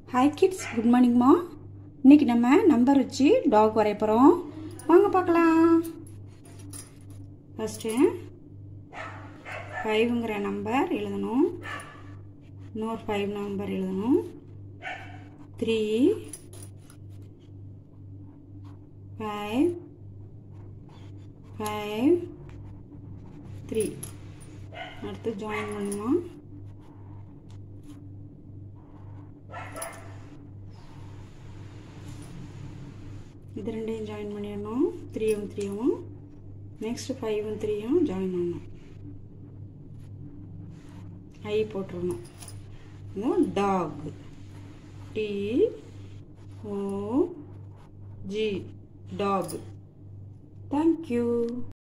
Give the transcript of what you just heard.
hi kids good மார்னிங்மா இன்னைக்கு நம்ம number வச்சு டாக் வரைய போகிறோம் வாங்க பார்க்கலாம் ஃபஸ்ட்டு ஃபைவ்ங்கிற நம்பர் எழுதணும் இன்னொரு ஃபைவ் நம்பர் எழுதணும் த்ரீ ஃபைவ் ஃபைவ் த்ரீ அடுத்து ஜாயின் பண்ணுவோம் இது ரெண்டையும் ஜாயின் பண்ணிடணும் த்ரீயும் த்ரீயும் நெக்ஸ்ட் ஃபைவும் த்ரீயும் ஜாயின் பண்ணணும் ஐ போட்டுருணும் இது dog D O G dog thank you